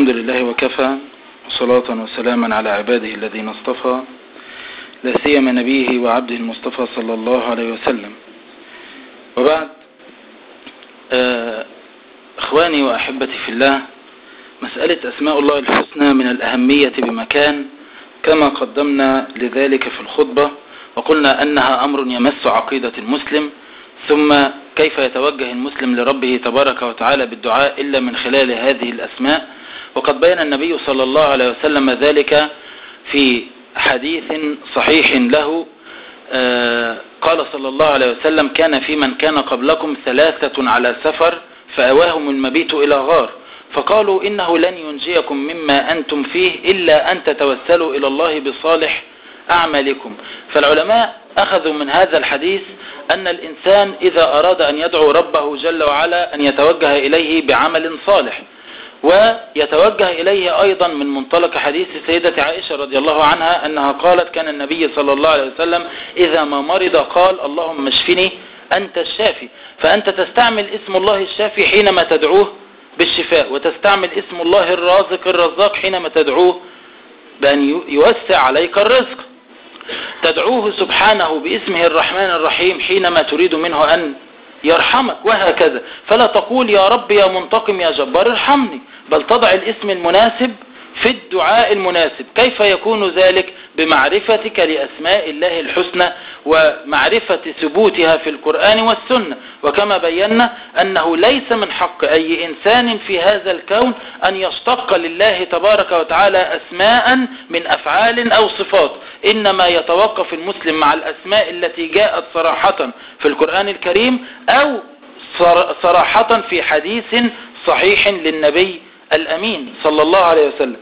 الحمد لله وكفى صلاة وسلاما على عباده الذين اصطفى لا سيما نبيه وعبده المصطفى صلى الله عليه وسلم وبعد اخواني واحبتي في الله مسألة اسماء الله الحسنى من الاهمية بمكان كما قدمنا لذلك في الخطبة وقلنا انها امر يمس عقيدة المسلم ثم كيف يتوجه المسلم لربه تبارك وتعالى بالدعاء إلا من خلال هذه الأسماء وقد بين النبي صلى الله عليه وسلم ذلك في حديث صحيح له قال صلى الله عليه وسلم كان في من كان قبلكم ثلاثة على سفر فأواهم المبيت إلى غار فقالوا إنه لن ينجيكم مما أنتم فيه إلا أن تتوسلوا إلى الله بصالح أعمالكم فالعلماء أخذوا من هذا الحديث أن الإنسان إذا أراد أن يدعو ربه جل وعلا أن يتوجه إليه بعمل صالح ويتوجه إليه أيضا من منطلق حديث سيدة عائشة رضي الله عنها أنها قالت كان النبي صلى الله عليه وسلم إذا ما مرض قال اللهم اشفني أنت الشافي فأنت تستعمل اسم الله الشافي حينما تدعوه بالشفاء وتستعمل اسم الله الرازق الرزاق حينما تدعوه بأن يوسع عليك الرزق تدعوه سبحانه باسمه الرحمن الرحيم حينما تريد منه أن يرحمك وهكذا فلا تقول يا رب يا منتقم يا جبار ارحمني بل تضع الاسم المناسب في الدعاء المناسب كيف يكون ذلك بمعرفتك لأسماء الله الحسنى ومعرفة ثبوتها في القرآن والسنة وكما بينا أنه ليس من حق أي إنسان في هذا الكون أن يشتق لله تبارك وتعالى أسماء من أفعال أو صفات إنما يتوقف المسلم مع الأسماء التي جاءت صراحة في القرآن الكريم أو صراحة في حديث صحيح للنبي الأمين صلى الله عليه وسلم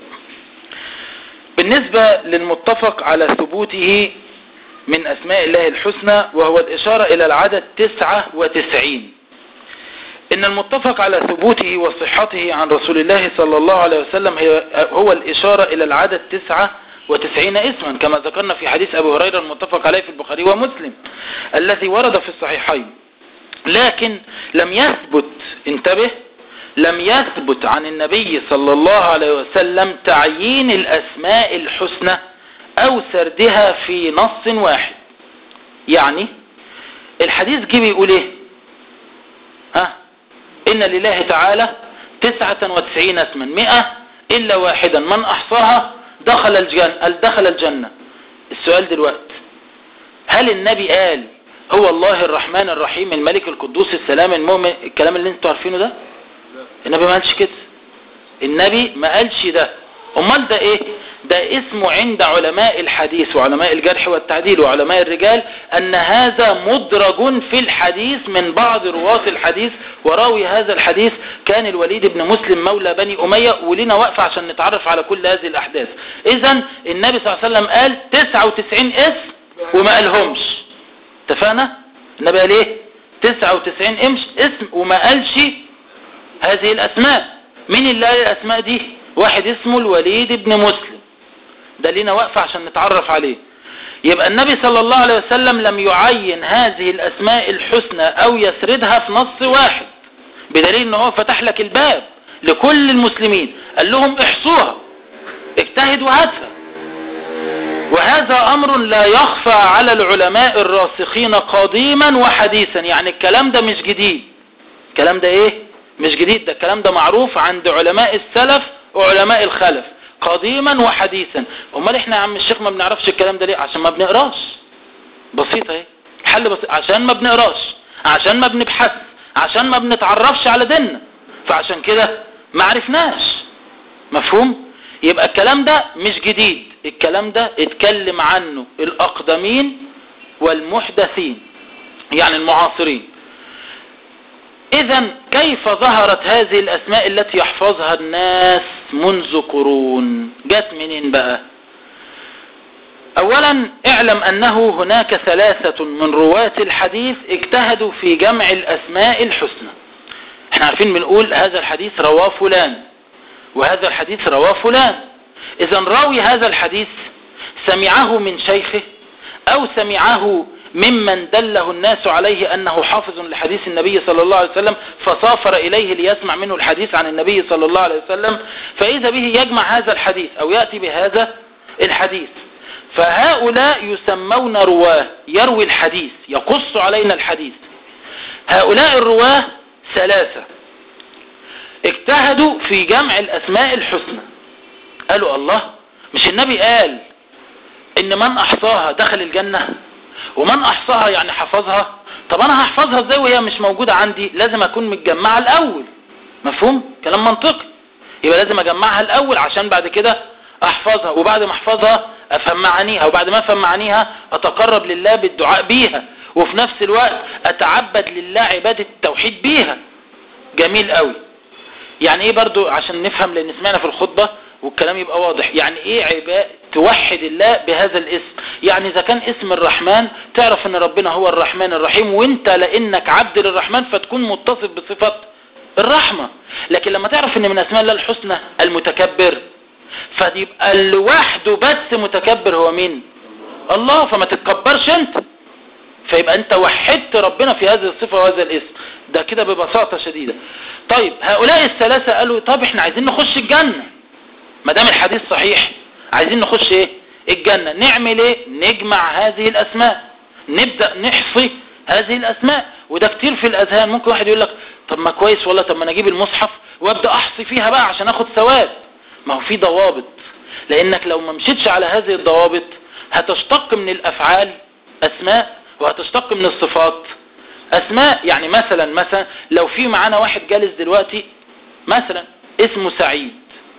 بالنسبة للمتفق على ثبوته من أسماء الله الحسنى وهو الإشارة إلى العدد تسعة وتسعين إن المتفق على ثبوته وصحته عن رسول الله صلى الله عليه وسلم هو الإشارة إلى العدد تسعة وتسعين اسما كما ذكرنا في حديث أبو هريرة المتفق عليه في البخاري ومسلم الذي ورد في الصحيحين لكن لم يثبت انتبه لم يثبت عن النبي صلى الله عليه وسلم تعيين الأسماء الحسنى أو سردها في نص واحد يعني الحديث جه بيقول ايه ها إن لله تعالى تسعة وتسعين اسما مئة إلا واحدا من أحصاها دخل الجنة, دخل الجنة السؤال دلوقتي هل النبي قال هو الله الرحمن الرحيم الملك القدوس السلام المؤمن الكلام اللي انتوا عارفينه ده النبي ما قالش كده النبي ما قالش ده امال ده ايه ده اسمه عند علماء الحديث وعلماء الجرح والتعديل وعلماء الرجال ان هذا مدرج في الحديث من بعض رواة الحديث وراوي هذا الحديث كان الوليد بن مسلم مولى بني امية ولنا وقفة عشان نتعرف على كل هذه الاحداث اذا النبي صلى الله عليه وسلم قال 99 اسم وما قالهمش اتفقنا النبي قال ايه 99 امش اسم وما قالش هذه الأسماء مين اللي قال الأسماء دي واحد اسمه الوليد بن مسلم ده لينا وقفة عشان نتعرف عليه يبقى النبي صلى الله عليه وسلم لم يعين هذه الأسماء الحسنى أو يسردها في نص واحد بدليل ان هو فتح لك الباب لكل المسلمين قال لهم احصوها اجتهدوا هاتها وهذا أمر لا يخفى على العلماء الراسخين قديما وحديثا يعني الكلام ده مش جديد الكلام ده ايه مش جديد ده الكلام ده معروف عند علماء السلف وعلماء الخلف قديما وحديثا امال احنا يا عم الشيخ ما بنعرفش الكلام ده ليه عشان ما بنقراش بسيطة ايه الحل بسيط عشان ما بنقراش عشان ما بنبحث عشان ما بنتعرفش على ديننا فعشان كده ما عرفناش مفهوم يبقى الكلام ده مش جديد الكلام ده اتكلم عنه الاقدمين والمحدثين يعني المعاصرين اذا كيف ظهرت هذه الاسماء التي يحفظها الناس منذ قرون جت منين بقى اولا اعلم انه هناك ثلاثة من رواة الحديث اجتهدوا في جمع الاسماء الحسنى احنا عارفين بنقول هذا الحديث رواه فلان وهذا الحديث رواه فلان اذا راوي هذا الحديث سمعه من شيخه او سمعه ممن دله الناس عليه أنه حافظ لحديث النبي صلى الله عليه وسلم فسافر إليه ليسمع منه الحديث عن النبي صلى الله عليه وسلم فإذا به يجمع هذا الحديث أو يأتي بهذا الحديث فهؤلاء يسمون رواه يروي الحديث يقص علينا الحديث هؤلاء الرواه ثلاثة اجتهدوا في جمع الأسماء الحسنى قالوا الله مش النبي قال ان من احصاها دخل الجنة ومن احصاها يعني حفظها طب انا هحفظها ازاي وهي مش موجودة عندي لازم اكون متجمعها الاول مفهوم كلام منطقي يبقى لازم اجمعها الاول عشان بعد كده احفظها وبعد ما احفظها افهم معانيها وبعد ما افهم معانيها اتقرب لله بالدعاء بيها وفي نفس الوقت اتعبد لله عبادة التوحيد بيها جميل قوي يعني ايه برضو عشان نفهم لان سمعنا في الخطبة والكلام يبقى واضح يعني ايه عباء توحد الله بهذا الاسم يعني اذا كان اسم الرحمن تعرف ان ربنا هو الرحمن الرحيم وانت لانك عبد للرحمن فتكون متصف بصفة الرحمة لكن لما تعرف ان من اسماء الله الحسنى المتكبر فيبقى لوحده بس متكبر هو مين الله فما تتكبرش انت فيبقى انت وحدت ربنا في هذه الصفة وهذا الاسم ده كده ببساطة شديدة طيب هؤلاء الثلاثة قالوا طب احنا عايزين نخش الجنة ما دام الحديث صحيح عايزين نخش ايه الجنة نعمل ايه نجمع هذه الاسماء نبدأ نحصي هذه الاسماء وده كتير في الاذهان ممكن واحد يقول لك طب ما كويس ولا طب ما انا اجيب المصحف وابدأ احصي فيها بقى عشان اخد ثواب ما هو في ضوابط لانك لو ما مشيتش على هذه الضوابط هتشتق من الافعال اسماء وهتشتق من الصفات اسماء يعني مثلا مثلا لو في معانا واحد جالس دلوقتي مثلا اسمه سعيد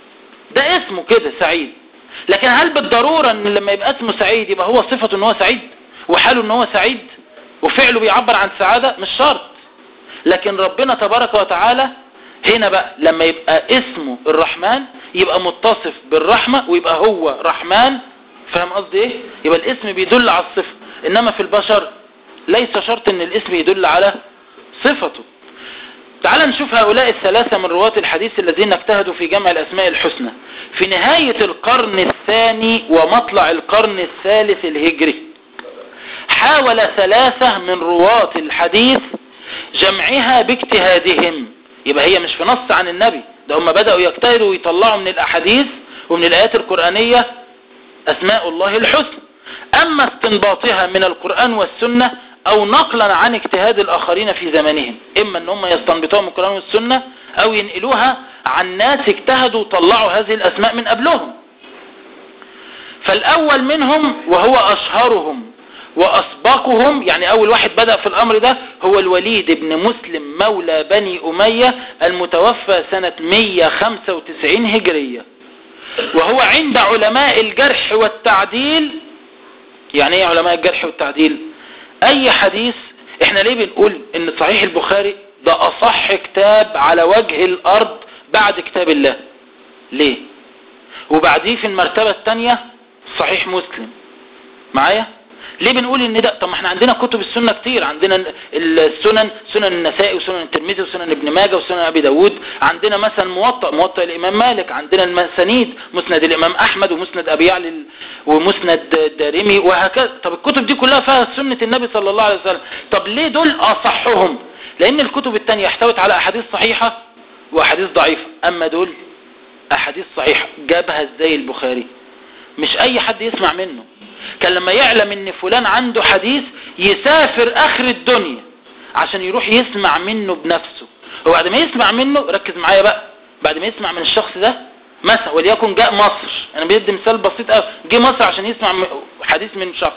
ده اسمه كده سعيد لكن هل بالضرورة ان لما يبقى اسمه سعيد يبقى هو صفته ان هو سعيد وحاله ان هو سعيد وفعله بيعبر عن سعادة مش شرط لكن ربنا تبارك وتعالى هنا بقى لما يبقى اسمه الرحمن يبقى متصف بالرحمة ويبقى هو رحمن فاهم قصدي ايه يبقى الاسم بيدل على الصفة انما في البشر ليس شرط ان الاسم يدل على صفته تعال نشوف هؤلاء الثلاثة من رواة الحديث الذين اجتهدوا في جمع الأسماء الحسنى في نهاية القرن الثاني ومطلع القرن الثالث الهجري حاول ثلاثة من رواة الحديث جمعها باجتهادهم يبقى هي مش في نص عن النبي ده هم بدأوا يجتهدوا ويطلعوا من الأحاديث ومن الآيات القرآنية أسماء الله الحسنى أما استنباطها من القرآن والسنة او نقلا عن اجتهاد الاخرين في زمانهم اما ان هم يستنبطوها من القرآن والسنة او ينقلوها عن ناس اجتهدوا وطلعوا هذه الاسماء من قبلهم فالاول منهم وهو اشهرهم واسبقهم يعني اول واحد بدأ في الامر ده هو الوليد بن مسلم مولى بني امية المتوفى سنة 195 هجرية وهو عند علماء الجرح والتعديل يعني ايه علماء الجرح والتعديل اي حديث احنا ليه بنقول ان صحيح البخاري ده اصح كتاب على وجه الارض بعد كتاب الله ليه وبعديه في المرتبة الثانية صحيح مسلم معايا ليه بنقول ان ده طب ما احنا عندنا كتب السنة كتير عندنا السنن سنن النسائي وسنن الترمذي وسنن ابن ماجه وسنن ابي داود عندنا مثلا موطأ موطأ الامام مالك عندنا المسانيد مسند الامام احمد ومسند ابي يعلى ومسند دارمي وهكذا طب الكتب دي كلها فيها سنة النبي صلى الله عليه وسلم طب ليه دول اصحهم لان الكتب التانية احتوت على احاديث صحيحة واحاديث ضعيفة اما دول احاديث صحيحة جابها ازاي البخاري مش اي حد يسمع منه كان لما يعلم ان فلان عنده حديث يسافر اخر الدنيا عشان يروح يسمع منه بنفسه وبعد ما يسمع منه ركز معايا بقى بعد ما يسمع من الشخص ده مثلا وليكن جاء مصر انا بدي مثال بسيط قوي جه مصر عشان يسمع حديث من شخص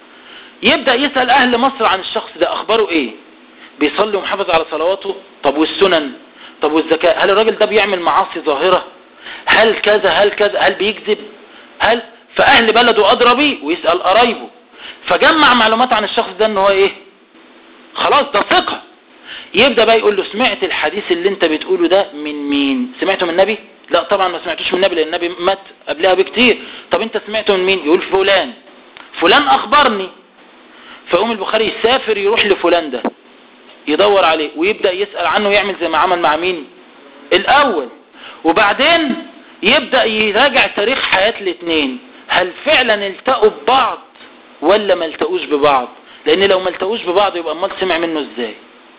يبدأ يسأل اهل مصر عن الشخص ده اخباره ايه بيصلي ومحافظ على صلواته طب والسنن طب والزكاة هل الراجل ده بيعمل معاصي ظاهرة هل كذا هل كذا هل بيكذب هل فأهل بلده أدرى بيه ويسأل قرايبه فجمع معلومات عن الشخص ده ان هو ايه خلاص ده ثقة يبدأ بقى يقول له سمعت الحديث اللي انت بتقوله ده من مين سمعته من النبي لا طبعا ما سمعتوش من النبي لان النبي مات قبلها بكتير طب انت سمعته من مين يقول فلان فلان اخبرني فيقوم البخاري يسافر يروح لفلان ده يدور عليه ويبدأ يسأل عنه يعمل زي ما عمل مع مين الاول وبعدين يبدأ يراجع تاريخ حياة الاثنين هل فعلا التقوا ببعض ولا ما التقوش ببعض لان لو ما التقوش ببعض يبقى امال سمع منه ازاي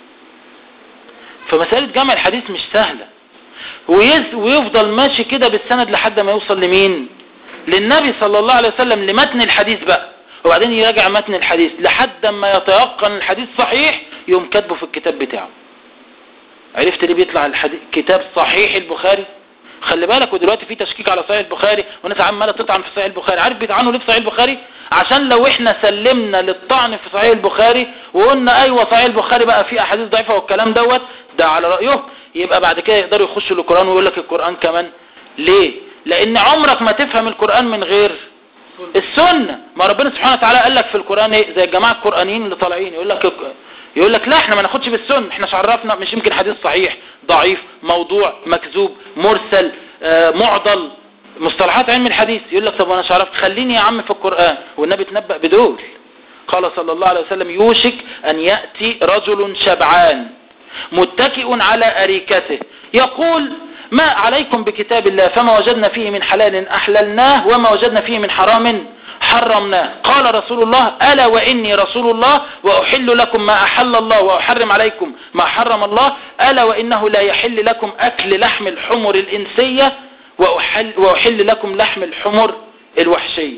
فمسألة جمع الحديث مش سهلة ويز ويفضل ماشي كده بالسند لحد ما يوصل لمين للنبي صلى الله عليه وسلم لمتن الحديث بقى وبعدين يراجع متن الحديث لحد ما يتيقن الحديث صحيح يقوم كاتبه في الكتاب بتاعه عرفت ليه بيطلع الحديث كتاب صحيح البخاري خلي بالك ودلوقتي في تشكيك على صحيح البخاري وناس عماله تطعن في صحيح البخاري عارف بيطعنوا ليه في صحيح البخاري عشان لو احنا سلمنا للطعن في صحيح البخاري وقلنا ايوه صحيح البخاري بقى فيه احاديث ضعيفه والكلام دوت ده على رايه يبقى بعد كده يقدروا يخشوا القران ويقول لك القران كمان ليه لان عمرك ما تفهم القران من غير السنه ما ربنا سبحانه وتعالى قال لك في القران ايه زي الجماعه القرانيين اللي طالعين يقول لك يقول لك لا احنا ما ناخدش بالسنه احنا عرفنا مش يمكن حديث صحيح ضعيف موضوع مكذوب مرسل آه معضل مصطلحات علم الحديث يقول لك طب انا عرفت خليني يا عم في القرآن والنبي تنبأ بدول قال صلى الله عليه وسلم يوشك ان يأتي رجل شبعان متكئ على أريكته يقول ما عليكم بكتاب الله فما وجدنا فيه من حلال أحللناه وما وجدنا فيه من حرام حرمناه قال رسول الله ألا وإني رسول الله وأحل لكم ما أحل الله وأحرم عليكم ما حرم الله ألا وإنه لا يحل لكم أكل لحم الحمر الإنسية وأحل, وأحل لكم لحم الحمر الوحشية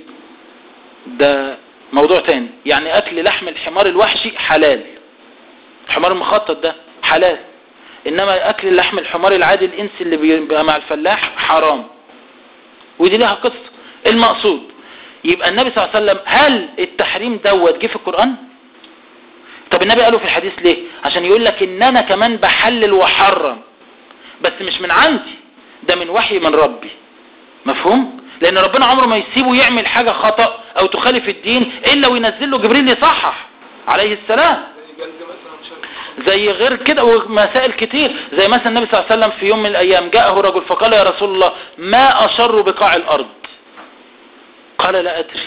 ده موضوع تاني يعني أكل لحم الحمار الوحشي حلال الحمار المخطط ده حلال إنما أكل لحم الحمار العادي الإنسي اللي بيبقى مع الفلاح حرام ودي لها قصة المقصود يبقى النبي صلى الله عليه وسلم هل التحريم دوت جه في القرآن طب النبي قاله في الحديث ليه عشان يقول لك ان انا كمان بحلل وحرم بس مش من عندي ده من وحي من ربي مفهوم لان ربنا عمره ما يسيبه يعمل حاجة خطأ او تخالف الدين الا وينزل له جبريل يصحح عليه السلام زي غير كده ومسائل كتير زي مثلا النبي صلى الله عليه وسلم في يوم من الايام جاءه رجل فقال يا رسول الله ما اشر بقاع الارض قال لا ادري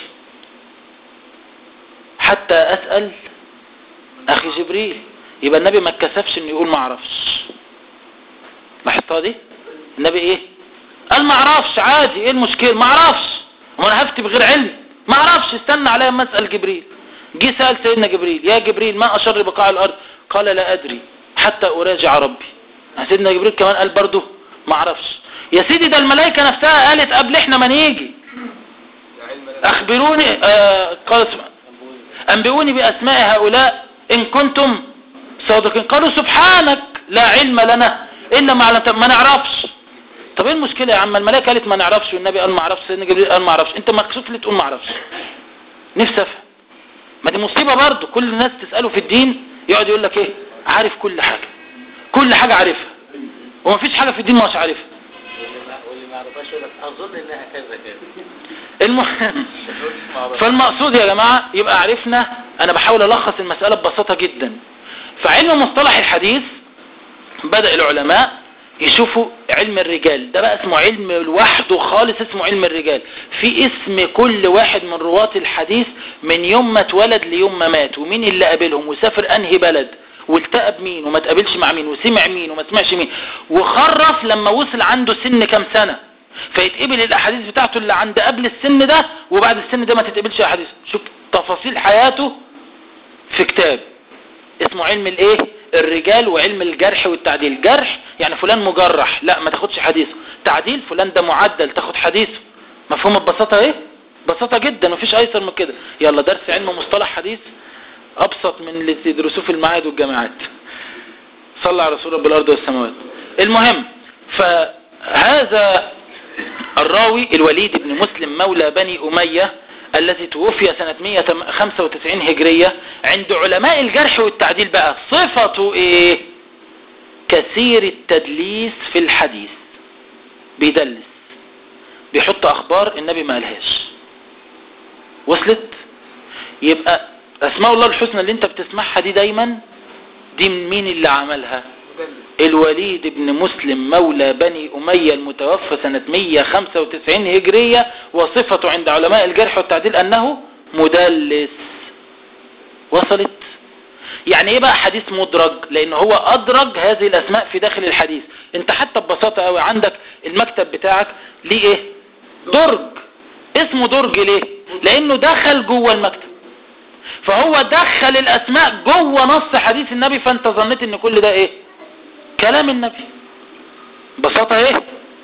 حتى اسأل اخي جبريل يبقى النبي ما اتكسفش انه يقول ما اعرفش لاحظتها دي النبي ايه قال ما اعرفش عادي ايه المشكله ما اعرفش وانا هفتي بغير علم ما اعرفش استنى عليا اما اسال جبريل جه سال سيدنا جبريل يا جبريل ما اشر بقاع الارض قال لا ادري حتى اراجع ربي سيدنا جبريل كمان قال برضه ما اعرفش يا سيدي ده الملائكه نفسها قالت قبل احنا ما نيجي اخبروني آه قال انبئوني باسماء هؤلاء ان كنتم صادقين قالوا سبحانك لا علم لنا الا ما علمت ما نعرفش طب ايه المشكله يا عم الملائكه قالت ما نعرفش والنبي قال ما اعرفش سيدنا جبريل قال ما اعرفش انت مكسوف ليه تقول ما اعرفش نفسي افهم ما دي مصيبه برضه كل الناس تساله في الدين يقعد يقول لك ايه عارف كل حاجه كل حاجه عارفها ومفيش حاجه في الدين مش عارفها واللي ما يعرفهاش يقول لك اظن انها كذا كذا المهم فالمقصود يا جماعة يبقى عرفنا انا بحاول الخص المسألة ببساطة جدا فعلم مصطلح الحديث بدأ العلماء يشوفوا علم الرجال ده بقى اسمه علم لوحده خالص اسمه علم الرجال في اسم كل واحد من رواة الحديث من يوم ما اتولد ليوم ما مات ومين اللي قابلهم وسافر انهي بلد والتقى بمين وما تقابلش مع مين وسمع مين وما سمعش مين وخرف لما وصل عنده سن كام سنة فيتقبل الاحاديث بتاعته اللي عند قبل السن ده وبعد السن ده ما تتقبلش احاديث شوف تفاصيل حياته في كتاب اسمه علم الايه الرجال وعلم الجرح والتعديل جرح يعني فلان مجرح لا ما تاخدش حديثه تعديل فلان ده معدل تاخد حديثه مفهوم ببساطه ايه ببساطه جدا مفيش ايسر من كده يلا درس علم مصطلح حديث ابسط من اللي تدرسوه في المعاهد والجامعات صلى على رسول رب الارض والسماوات المهم فهذا الراوي الوليد بن مسلم مولى بني أمية الذي توفي سنة 195 هجرية عند علماء الجرح والتعديل بقى صفته ايه كثير التدليس في الحديث بيدلس بيحط اخبار النبي ما قالهاش وصلت يبقى اسماء الله الحسنى اللي انت بتسمعها دي دايما دي من مين اللي عملها الوليد بن مسلم مولى بني أمية المتوفى سنة 195 هجرية وصفته عند علماء الجرح والتعديل أنه مدلس وصلت يعني ايه بقى حديث مدرج لان هو ادرج هذه الاسماء في داخل الحديث انت حتى ببساطة قوي عندك المكتب بتاعك ليه ايه درج اسمه درج ليه لانه دخل جوه المكتب فهو دخل الاسماء جوه نص حديث النبي فانت ظنيت ان كل ده ايه كلام النبي بساطة ايه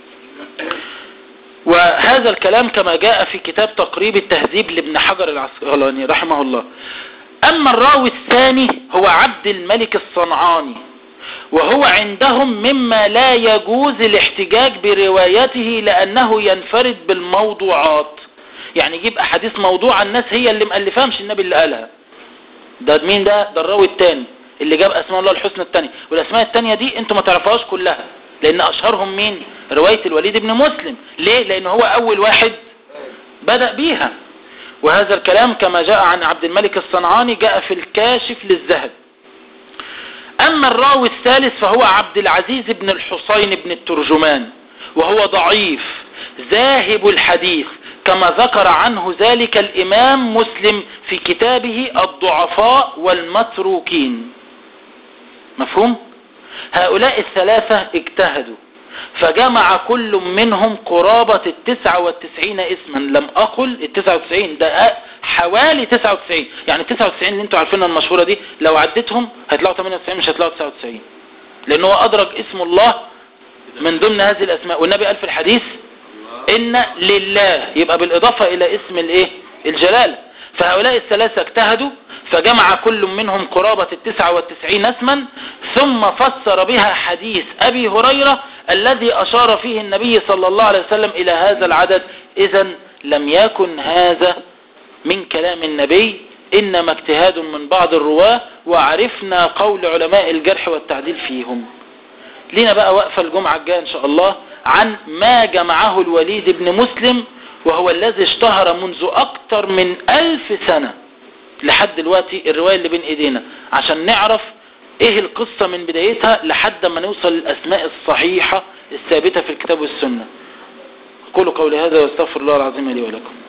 وهذا الكلام كما جاء في كتاب تقريب التهذيب لابن حجر العسقلاني رحمه الله اما الراوي الثاني هو عبد الملك الصنعاني وهو عندهم مما لا يجوز الاحتجاج بروايته لانه ينفرد بالموضوعات يعني يجيب احاديث موضوع الناس هي اللي مؤلفها مش النبي اللي قالها ده مين ده ده الراوي الثاني اللي جاب اسماء الله الحسنى الثانيه والاسماء الثانيه دي انتوا ما تعرفوهاش كلها لان اشهرهم مين روايه الوليد بن مسلم ليه لان هو اول واحد بدا بيها وهذا الكلام كما جاء عن عبد الملك الصنعاني جاء في الكاشف للذهب اما الراوي الثالث فهو عبد العزيز بن الحسين بن الترجمان وهو ضعيف ذاهب الحديث كما ذكر عنه ذلك الامام مسلم في كتابه الضعفاء والمتروكين مفهوم هؤلاء الثلاثة اجتهدوا فجمع كل منهم قرابة التسعة والتسعين اسما لم اقل التسعة وتسعين ده حوالي تسعة وتسعين يعني التسعة وتسعين اللي انتوا عارفينها المشهورة دي لو عدتهم هيطلعوا 98 مش هيطلعوا 99 لان هو ادرج اسم الله من ضمن هذه الاسماء والنبي قال في الحديث ان لله يبقى بالاضافة الى اسم الايه الجلالة فهؤلاء الثلاثة اجتهدوا فجمع كل منهم قرابة التسعة والتسعين اسما ثم فسر بها حديث ابي هريرة الذي اشار فيه النبي صلى الله عليه وسلم الى هذا العدد اذا لم يكن هذا من كلام النبي انما اجتهاد من بعض الرواه وعرفنا قول علماء الجرح والتعديل فيهم لنا بقى وقفة الجمعة الجاية ان شاء الله عن ما جمعه الوليد بن مسلم وهو الذي اشتهر منذ اكتر من الف سنة لحد دلوقتي الرواية اللي بين ايدينا عشان نعرف ايه القصة من بدايتها لحد ما نوصل للاسماء الصحيحة الثابتة في الكتاب والسنة قولوا قولي هذا واستغفر الله العظيم لي ولكم